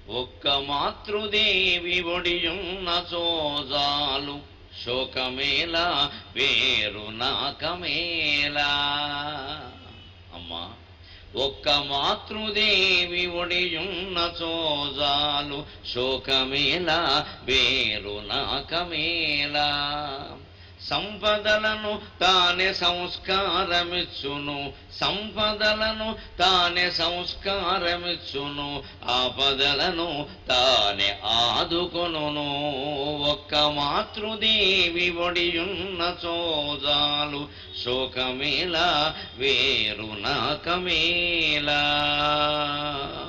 ఒక్క మాతృదేవి ఒడియున్న సోజాలు శోకమేలా వేరు నాకమేలా అమ్మా ఒక్క మాతృదేవి ఒడియున్న సోజాలు శోకమేలా వేరు నాకమేలా సంపదలను తానే సంస్కారమిచ్చును సంపదలను తానే సంస్కారమిచ్చును ఆపదలను తానే ఆదుకొనును ఒక్క మాతృదేవి ఒడియున్న చోజాలు శోకమేలా వేరు నాకమేలా